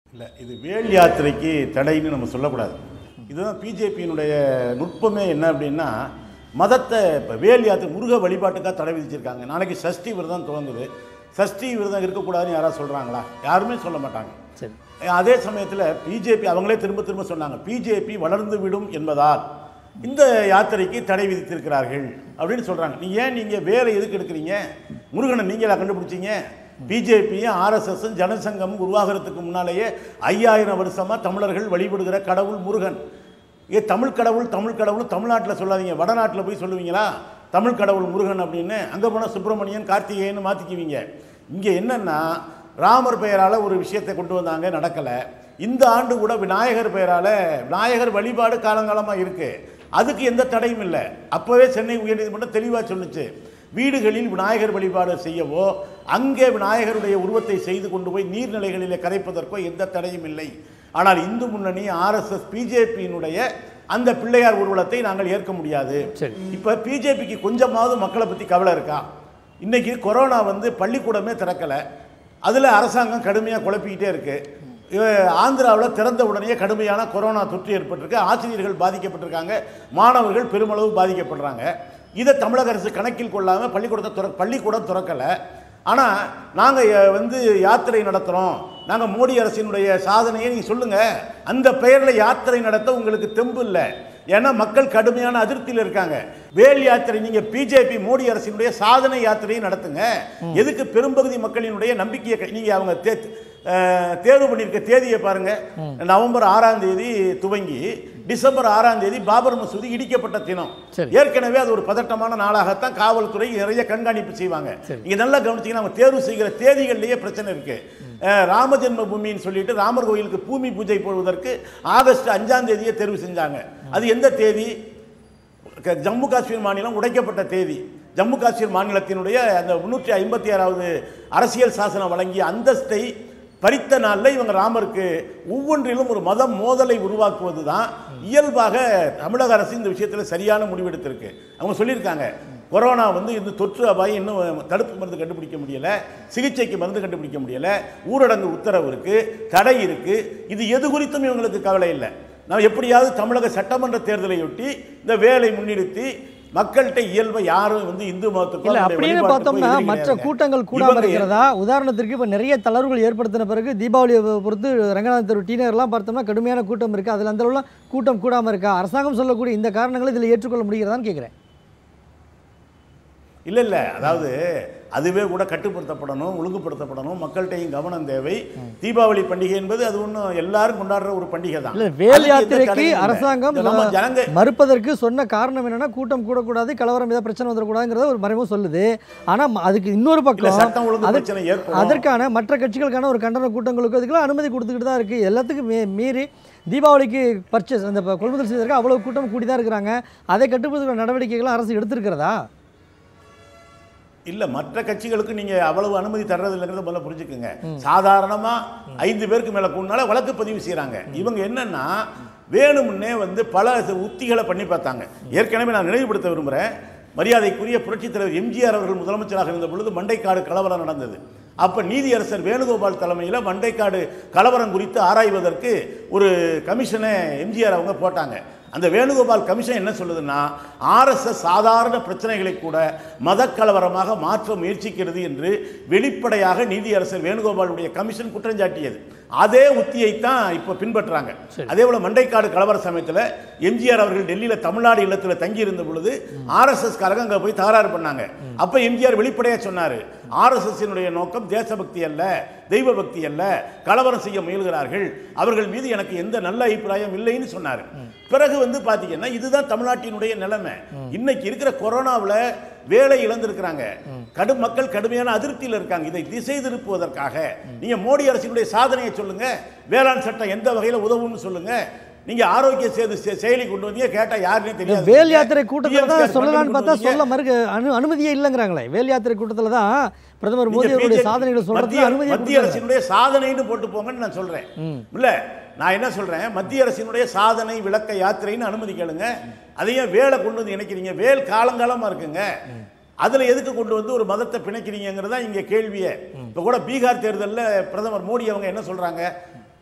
இல்லை இது வேல் யாத்திரைக்கு தடைன்னு நம்ம சொல்லக்கூடாது இதுதான் பிஜேபியினுடைய நுட்பமே என்ன அப்படின்னா மதத்தை இப்போ வேல் யாத்திரை முருக வழிபாட்டுக்காக தடை விதிச்சிருக்காங்க நாளைக்கு சஷ்டி விரதம் துவங்குது சஷ்டி விரதம் இருக்கக்கூடாதுன்னு யாராவது சொல்கிறாங்களா யாருமே சொல்ல மாட்டாங்க சரி அதே சமயத்தில் பிஜேபி அவங்களே திரும்ப திரும்ப சொன்னாங்க பிஜேபி வளர்ந்து விடும் என்பதால் இந்த யாத்திரைக்கு தடை விதித்திருக்கிறார்கள் அப்படின்னு சொல்கிறாங்க நீ ஏன் நீங்கள் வேலை எதுக்கு எடுக்கிறீங்க முருகனை நீங்களா கண்டுபிடிச்சீங்க பிஜேபியும் ஆர்எஸ்எஸும் ஜனசங்கமும் உருவாகிறதுக்கு முன்னாலேயே ஐயாயிரம் வருஷமாக தமிழர்கள் வழிபடுகிற கடவுள் முருகன் ஏ தமிழ் கடவுள் தமிழ் கடவுள் தமிழ்நாட்டில் சொல்லாதீங்க வடநாட்டில் போய் சொல்லுவீங்களா தமிழ் கடவுள் முருகன் அப்படின்னு அங்கே போனால் சுப்பிரமணியன் கார்த்திகேயன்னு மாற்றிக்குவீங்க இங்கே என்னென்னா ராமர் பெயரால் ஒரு விஷயத்தை கொண்டு வந்தாங்க நடக்கலை இந்த ஆண்டு கூட விநாயகர் பெயரால் விநாயகர் வழிபாடு காலங்காலமாக இருக்குது அதுக்கு எந்த தடையும் இல்லை அப்போவே சென்னை உயர்நீதிமன்றம் தெளிவாக சொன்னுச்சு வீடுகளில் விநாயகர் வழிபாடு செய்யவோ அங்கே விநாயகருடைய உருவத்தை செய்து கொண்டு போய் நீர்நிலைகளிலே கரைப்பதற்கோ எந்த தடையும் இல்லை ஆனால் இந்து முன்னணி ஆர்எஸ்எஸ் பிஜேபியினுடைய அந்த பிள்ளையார் ஊர்வலத்தை நாங்கள் ஏற்க முடியாது சரி. இப்போ பிஜேபிக்கு கொஞ்சமாவது மக்களை பற்றி கவலை இருக்கா இன்னைக்கு கொரோனா வந்து பள்ளிக்கூடமே திறக்கலை அதில் அரசாங்கம் கடுமையாக குழப்பிக்கிட்டே இருக்கு ஆந்திராவில் திறந்த உடனே கடுமையான கொரோனா தொற்று ஏற்பட்டிருக்கு ஆசிரியர்கள் பாதிக்கப்பட்டிருக்காங்க மாணவர்கள் பெருமளவு பாதிக்கப்படுறாங்க இதை தமிழக அரசு கணக்கில் கொள்ளாமல் பள்ளிக்கூடத்தை துற பள்ளிக்கூடம் திறக்கலை ஆனால் நாங்கள் வந்து யாத்திரை நடத்துகிறோம் நாங்கள் மோடி அரசினுடைய சாதனையை நீங்கள் சொல்லுங்கள் அந்த பெயரில் யாத்திரை நடத்த உங்களுக்கு தெம்பு இல்லை ஏன்னா மக்கள் கடுமையான அதிருப்தியில் இருக்காங்க வேல் யாத்திரை நீங்க பிஜேபி மோடி அரசினுடைய சாதனை யாத்திரையை நடத்துங்க எதுக்கு பெரும்பகுதி மக்களினுடைய நம்பிக்கையை க- நீங்க அவங்க தே அஹ், தேர்வு பண்ணியிருக்க தேதியை பாருங்க நவம்பர் ஆறாம் தேதி துவங்கி டிசம்பர் ஆறாம் தேதி பாபர் மசூதி இடிக்கப்பட்ட தினம் சரி. ஏற்கனவே அது ஒரு பதட்டமான நாளாகத்தான் காவல்துறை நிறைய கண்காணிப்பு செய்வாங்க சரி. நீங்க நல்லா கவனிச்சீங்கன்னா அவங்க தேர்வு செய்கிற தேதிகள்லயே பிரச்சனை இருக்கு அஹ், ராம ஜென்ம பூமின்னு சொல்லிட்டு ராமர் கோயிலுக்கு பூமி பூஜை போடுவதற்கு ஆகஸ்ட் அஞ்சாம் தேதியை தேர்வு செஞ்சாங்க அது எந்த தேதி க- ஜம்மு காஷ்மீர் மாநிலம் உடைக்கப்பட்ட தேதி ஜம்மு காஷ்மீர் மாநிலத்தினுடைய அந்த முன்னூற்றி ஐம்பத்தி ஆறாவது அரசியல் சாசனம் வழங்கிய அந்தஸ்தை பறித்த நாளில் இவங்க ராமருக்கு ஒவ்வொன்றிலும் ஒரு மதம் மோதலை உருவாக்குவது தான் இயல்பாக தமிழக அரசு இந்த விஷயத்தில் சரியான முடிவெடுத்திருக்கு அவங்க சொல்லியிருக்காங்க கொரோனா வந்து இந்த தொற்று அபாயம் இன்னும் தடுப்பு மருந்து கண்டுபிடிக்க முடியல சிகிச்சைக்கு மருந்து கண்டுபிடிக்க முடியல ஊரடங்கு உத்தரவு இருக்கு தடை இருக்கு இது எது குறித்தும் இவங்களுக்கு கவலை இல்லை நான் எப்படியாவது தமிழக சட்டமன்ற தேர்தலையொட்டி இந்த வேலை முன்னிறுத்தி மக்கள்கிட்ட இயல்பை யாரும் வந்து இந்து மதத்துக்கோ இல்ல அவங்களுடைய அப்படின்னு வழிபாட்டுக்கோ பார்த்தோம்னா எதிரி மற்ற கிடையாதுங்க. கூட்டங்கள் கூடாம இவங்க இருக்கிறதா உதாரணத்திற்கு இப்ப நிறைய தளர்வுகள் ஏற்படுத்தின பிறகு தீபாவளியை பொறுத்து ரங்கநாதன் தெரு டீனர்லாம் பார்த்தோம்னா கடுமையான கூட்டம் இருக்கு அதுல அந்த அளவுல கூட்டம் கூடாம இருக்கா அரசாங்கம் சொல்லக்கூடிய இந்த காரணங்களை இதுல ஏற்றுக்கொள்ள முடிகிறதான்னு கேட்கிறேன் இல்ல இல்ல அதாவது அதுவே கூட கட்டுப்படுத்தப்படணும் ஒழுங்குபடுத்தப்படணும் மக்கள்கிட்டையும் கவனம் தேவை தீபாவளி பண்டிகை என்பது அது ஒன்றும் எல்லாரும் கொண்டாடுற ஒரு பண்டிகை தான் இல்ல வேல் அதுக்கு எந்த யாத்திரைக்கு தடையும் இல்லை. அரசாங்கம் இது நம்ம ஜனங்க மறுப்பதற்கு சொன்ன காரணம் என்னன்னா கூட்டம் கூடக்கூடாது கலவரம் ஏதாவது பிரச்சனை வந்துடக்கூடாதுங்கிறத ஒரு மறைமுகம் சொல்லுது ஆனா ம- அதுக்கு இன்னொரு இல்ல பக்கம் சட்டம் ஒழுங்கு அது- பிரச்சனை ஏற்படும் அதற்கான மற்ற கட்சிகளுக்கான ஒரு கண்டன கூட்டங்களுக்கு அதுக்கெல்லாம் அனுமதி கொடுத்துக்கிட்டு தான் இருக்குது எல்லாத்துக்கும் மீ மீறி தீபாவளிக்கு பர்ச்சேஸ் அந்த ப- கொள்முதல் செய்வதற்கு அவ்வளோ கூட்டம் கூடி தான் இருக்கிறாங்க அதை கட்டுப்படுத்துகிற நடவடிக்கைகளை அரசு எடுத்திருக்கிறதா இல்ல மற்ற கட்சிகளுக்கு நீங்க அவ்வளவு அனுமதி தர்றது இல்லைங்கிறத முதல்ல புரிஞ்சுக்குங்க சாதாரணமா ஐந்து பேருக்கு மேல கூடனால வழக்கு பதிவு செய்றாங்க இவங்க என்னன்னா வேணுமுன்னே வந்து பல உத்திகளை பண்ணி பார்த்தாங்க ஏற்கனவே நான் நினைவுபடுத்த விரும்புகிறேன் மரியாதைக்குரிய புரட்சித் தலைவர் எம்ஜிஆர் அவர்கள் முதலமைச்சராக இருந்த பொழுது மண்டைக்காடு கலவரம் நடந்தது அப்ப நீதியரசர் வேணுகோபால் தலைமையில் மண்டைக்காடு கலவரம் குறித்து ஆராய்வதற்கு ஒரு கமிஷனை எம்ஜிஆர் அவங்க போட்டாங்க அந்த வேணுகோபால் கமிஷன் என்ன சொல்லுதுன்னா ஆர்எஸ்எஸ் சாதாரண பிரச்சனைகளை கூட மதக்கலவரமாக மாற்ற முயற்சிக்கிறது என்று வெளிப்படையாக நீதியரசர் வேணுகோபாலுடைய கமிஷன் குற்றம் சாட்டியது அதே உத்தியைத்தான் இப்போ பின்பற்றுறாங்க அதே போல மண்டைக்காடு கலவர சமயத்தில் எம்ஜிஆர் அவர்கள் டெல்லியில் தமிழ்நாடு இல்லத்தில் தங்கி இருந்த பொழுது ஆர்எஸ்எஸ் காரங்க அங்கே போய் தகராறு பண்ணாங்க அப்போ எம்ஜிஆர் வெளிப்படையாக சொன்னார் ஆர்எஸ்எஸ்னுடைய நோக்கம் தேசபக்தி அல்ல தெய்வ பக்தி அல்ல கலவரம் செய்ய முயல்கிறார்கள் அவர்கள் மீது எனக்கு எந்த நல்ல அபிப்பிராயம் இல்லைன்னு சொன்னார் பிறகு வந்து பார்த்தீங்கன்னா இதுதான் தமிழ்நாட்டினுடைய நிலைமை இன்னைக்கு இருக்கிற கொரோனாவில் வேலை இழந்திருக்கிறாங்க கடும் மக்கள் கடுமையான அதிருப்தியில் இருக்காங்க இதை திசை திருப்புவதற்காக நீங்க மோடி அரசினுடைய சாதனையை சொல்லுங்க வேளாண் சட்டம் எந்த வகையில் உதவும்னு சொல்லுங்க நீங்க ஆரோக்கிய சேது செ- செயலி கொண்டு வந்தீங்க கேட்டா யாருன்னே தெரியாது வேல் யாத்திரை கூட்டத்தில் TMC தான் சொல்லலாம்னு கொண்டு பார்த்தா வந்தீங்க. சொல்ல மறுக்க அனு அனுமதியே இல்லைங்கிறாங்களே வேல் யாத்திரை கூட்டத்தில் தான் பிரதமர் நீங்க மோடி அவருடைய BJP சாதனைகளை சொல்றது மத்திய- அனுமதி மத்திய அரசினுடைய சாதனைன்னு போட்டு போங்கன்னு நான் சொல்றேன் இல்ல நான் என்ன சொல்றேன் மத்திய அரசினுடைய சாதனை விளக்க யாத்திரைன்னு அனுமதி கேளுங்க அதையும் வேலை கொண்டு வந்து இணைக்கிறீங்க வேல் காலங்காலமா இருக்குங்க அதுல எதுக்கு கொண்டு வந்து ஒரு மதத்தை பிணைக்கிறீங்கிறது தான் இங்க கேள்வியே இப்ப கூட பீகார் தேர்தல்ல பிரதமர் மோடி அவங்க என்ன சொல்றாங்க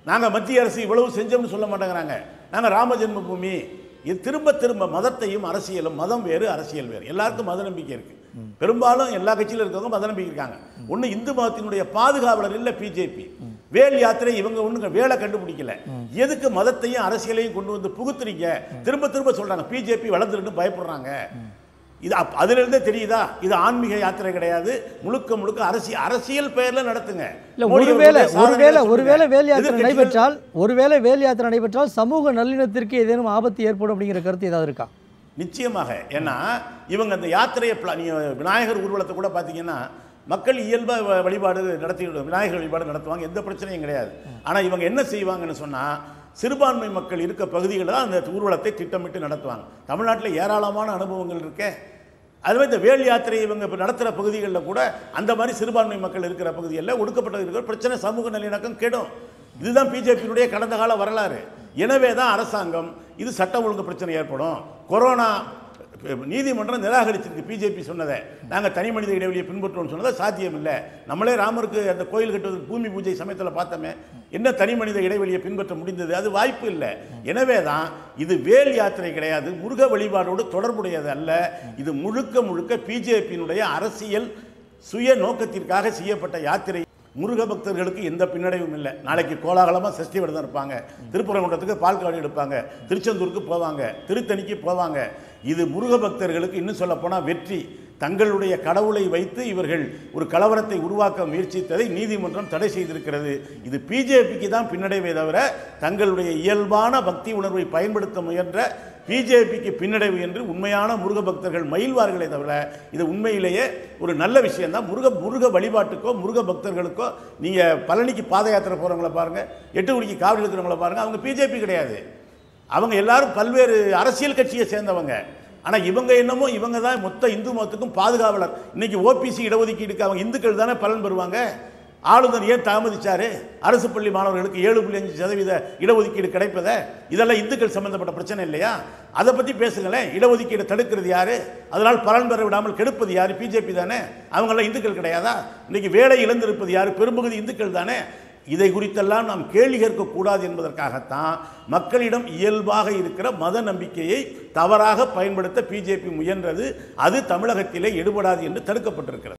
நாங்கள் மத்திய அரசு இவ்வளவு செஞ்சோம்னு சொல்ல மாட்டேங்கிறாங்க நாங்கள் ராம ஜென்ம பூமி இது திரும்ப திரும்ப மதத்தையும் அரசியலும் மதம் வேறு அரசியல் வேறு எல்லாருக்கும் மத நம்பிக்கை இருக்கு பெரும்பாலும் எல்லா கட்சியிலும் இருக்கவங்க மத நம்பிக்கை இருக்காங்க ஒன்று இந்து மதத்தினுடைய பாதுகாவலர் இல்லை பிஜேபி வேல் யாத்திரை இவங்க ஒண்ணு வேலை கண்டுபிடிக்கல எதுக்கு மதத்தையும் அரசியலையும் கொண்டு வந்து புகுத்துறீங்க திரும்ப திரும்ப சொல்றாங்க பிஜேபி வளர்ந்துருன்னு பயப்படுறாங்க இது அப்- அதிலிருந்தே தெரியுதா இது ஆன்மீக யாத்திரை கிடையாது முழுக்க முழுக்க அரசியல் அரசியல் பெயர்ல நடத்துங்க இல்ல மோடி ஒருவேளை அவர்களுடைய சாதனைகளை ஒருவேளை சொல்லுங்க. ஒருவேளை வேல் யாத்திரை எதிர்க்கட்சிகள் நடைபெற்றால் ஒருவேளை வேல் யாத்திரை நடைபெற்றால் சமூக நல்லிணத்திற்கு ஏதேனும் ஆபத்து ஏற்படும் அப்படிங்கிற கருத்து ஏதாவது இருக்கா நிச்சயமாக ஏன்னா இவங்க அந்த யாத்திரையை பிளா- நீங்க விநாயகர் ஊர்வலத்தை கூட பார்த்தீங்கன்னா மக்கள் இயல்பாக வ- வழிபாடு நடத்தி விநாயகர் வழிபாடு நடத்துவாங்க எந்த பிரச்சனையும் கிடையாது ஆனால் இவங்க என்ன செய்வாங்கன்னு சொன்னால் சிறுபான்மை மக்கள் இருக்க பகுதிகளில் தான் அந்த ஊர்வலத்தை திட்டமிட்டு நடத்துவாங்க தமிழ்நாட்டில் ஏராளமான அனுபவங்கள் இருக்கே அதுவே இந்த வேல் யாத்திரை இவங்க இப்போ நடத்துகிற பகுதிகளில் கூட அந்த மாதிரி சிறுபான்மை மக்கள் இருக்கிற பகுதிகளில் ஒடுக்கப்பட்ட இருக்கிற பிரச்சனை சமூக நல்லிணக்கம் கெடும் இதுதான் பிஜேபியினுடைய கடந்த கால வரலாறு எனவே தான் அரசாங்கம் இது சட்டம் ஒழுங்கு பிரச்சனை ஏற்படும் கொரோனா நீதிமன்றம் நிராகரிச்சிருக்கு பிஜேபி சொன்னதை நாங்கள் தனி மனித இடைவெளியை பின்பற்றுவோம்னு சொன்னதை சாத்தியம் இல்லை நம்மளே ராமருக்கு அந்த கோயில் கட்டுவதற்கு பூமி பூஜை சமயத்தில் பார்த்தோமே என்ன தனி மனித இடைவெளியை பின்பற்ற முடிந்தது அது வாய்ப்பு இல்லை எனவே தான் இது வேல் யாத்திரை கிடையாது முருக வழிபாடோடு தொடர்புடையது அல்ல இது முழுக்க முழுக்க பிஜேபியினுடைய அரசியல் சுய நோக்கத்திற்காக செய்யப்பட்ட யாத்திரை முருக பக்தர்களுக்கு எந்த பின்னடைவும் இல்லை நாளைக்கு கோலாகலமாக சஷ்டி விரதம் இருப்பாங்க திருப்பரங்குன்றத்துக்கு பால்காடு எடுப்பாங்க திருச்செந்தூருக்கு போவாங்க திருத்தணிக்கு போவாங்க இது முருக பக்தர்களுக்கு இன்னும் சொல்ல போனால் வெற்றி தங்களுடைய கடவுளை வைத்து இவர்கள் ஒரு கலவரத்தை உருவாக்க முயற்சித்ததை நீதிமன்றம் தடை செய்திருக்கிறது இது பிஜேபிக்கு தான் பின்னடைவே தவிர தங்களுடைய இயல்பான பக்தி உணர்வை பயன்படுத்த முயன்ற பிஜேபிக்கு பின்னடைவு என்று உண்மையான முருக பக்தர்கள் மயில்வார்களே தவிர இது உண்மையிலேயே ஒரு நல்ல விஷயம்தான் முருக முருக வழிபாட்டுக்கோ முருக பக்தர்களுக்கோ நீங்கள் பழனிக்கு பாத யாத்திரை போகிறவங்கள பாருங்கள் எட்டு மணிக்கு காவல் இருக்கிறவங்கள பாருங்கள் அவங்க பிஜேபி கிடையாது அவங்க எல்லாரும் பல்வேறு அரசியல் கட்சியை சேர்ந்தவங்க ஆனால் இவங்க என்னமோ இவங்க தான் மொத்த இந்து மதத்துக்கும் பாதுகாவலர் இன்னைக்கு ஓபிசி இடஒதுக்கீடுக்கு அவங்க இந்துக்கள் தானே பலன் பெறுவாங்க ஆளுநர் ஏன் தாமதிச்சாரு அரசு பள்ளி மாணவர்களுக்கு ஏழு புள்ளி அஞ்சு சதவீத இடஒதுக்கீடு கிடைப்பதை இதெல்லாம் இந்துக்கள் சம்பந்தப்பட்ட பிரச்சனை இல்லையா அதை பற்றி பேசுங்களேன் இடஒதுக்கீடு தடுக்கிறது யாரு அதனால் பலன் பெற விடாமல் கெடுப்பது யாரு பிஜேபி தானே அவங்கெல்லாம் இந்துக்கள் கிடையாதா இன்னைக்கு வேலை இழந்திருப்பது யாரு பெரும்பகுதி இந்துக்கள் தானே இதை குறித்தெல்லாம் நாம் கேள்வி கேட்கக்கூடாது என்பதற்காகத்தான் மக்களிடம் இயல்பாக இருக்கிற மத நம்பிக்கையை தவறாக பயன்படுத்த பிஜேபி முயன்றது அது தமிழகத்திலே எடுபடாது என்று தடுக்கப்பட்டிருக்கிறது